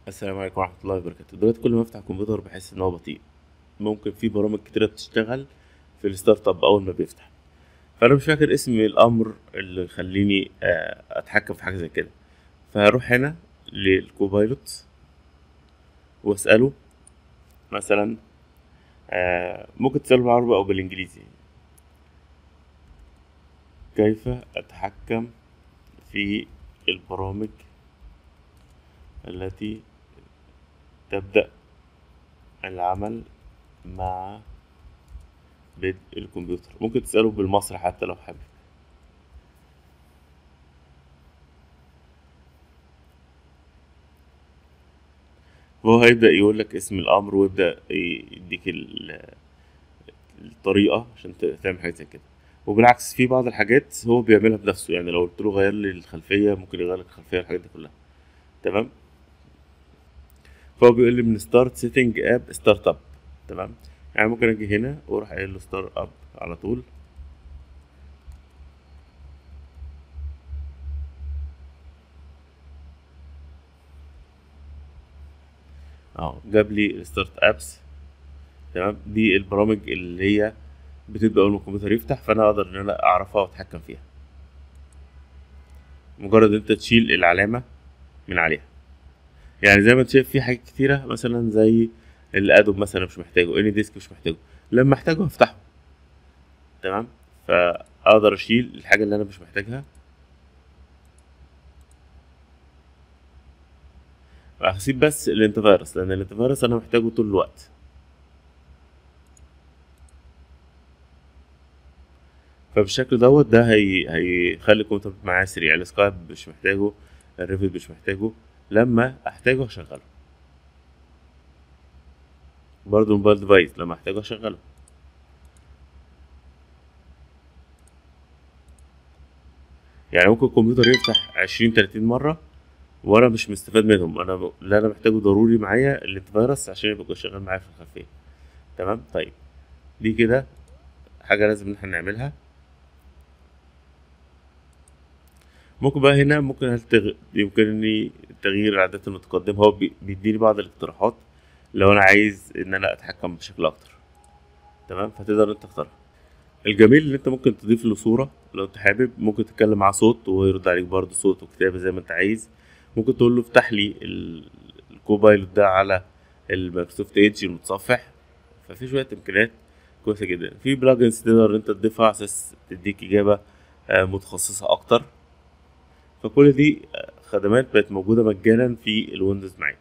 السلام عليكم ورحمة الله وبركاته دلوقتي كل ما افتح الكمبيوتر بحس ان هو بطيء ممكن في برامج كتيرة بتشتغل في الستارت اب اول ما بيفتح فانا مش فاكر اسم الامر اللي يخليني آه، اتحكم في حاجة زي كده فهروح هنا للكوبايلوت واسأله مثلا آه، ممكن تسأله بالعربي او بالانجليزي كيف اتحكم في البرامج التي تبدأ العمل مع بدء الكمبيوتر ممكن تسأله بالمصري حتى لو حابب وهو هيبدأ يقول لك اسم الأمر ويبدأ يديك ال- الطريقة عشان ت- تعمل حاجة زي كده وبالعكس في بعض الحاجات هو بيعملها بنفسه يعني لو قلت له غير لي الخلفية ممكن يغير لك الخلفية والحاجات دي كلها تمام فهو بيقول لي من ستارت سيتنج اب ستارت اب تمام يعني ممكن اجي هنا واروح قايل له ستارت اب على طول اه جاب لي الستارت ابس تمام دي البرامج اللي هي بتبدا اول ما الكمبيوتر يفتح فانا اقدر ان انا اعرفها واتحكم فيها مجرد انت تشيل العلامه من عليها يعني زي ما انت شايف في حاجات كتيره مثلا زي الادوب مثلا مش محتاجه اني ديسك مش محتاجه لما احتاجه هفتحه تمام فاقدر اشيل الحاجه اللي انا مش محتاجها هسيب بس الانتي فيروس لان الانتي فيروس انا محتاجه طول الوقت فبالشكل دوت ده هي... هيخلي الكمبيوتر معايا سريع السكايب مش محتاجه الريفت مش محتاجه لما احتاجه هشغله برضه الموبايل ديفايس لما احتاجه هشغله يعني ممكن الكمبيوتر يفتح عشرين تلاتين مرة وانا مش مستفاد منهم انا ب... اللي انا محتاجه ضروري معايا الانتي فيروس عشان يبقى شغال معايا في الخلفية تمام طيب دي كده حاجة لازم ان احنا نعملها ممكن بقى هنا ممكن هل تغ... يمكنني تغيير العادات المتقدمة هو بي... بيديني بعض الاقتراحات لو انا عايز ان انا اتحكم بشكل اكتر تمام فتقدر انت تختارها الجميل ان انت ممكن تضيف له صورة لو انت حابب ممكن تتكلم معاه صوت وهو يرد عليك برضه صوت وكتابة زي ما انت عايز ممكن تقول له افتح لي ال- الكوبايلوت ده على المايكروسوفت ايدج المتصفح ففي شوية امكانيات كويسة جدا في بلجنز تقدر ان انت تضيفها على اساس تديك اجابة آه، متخصصة اكتر فكل دي آه، خدمات بقت موجودة مجانا في الويندوز معاك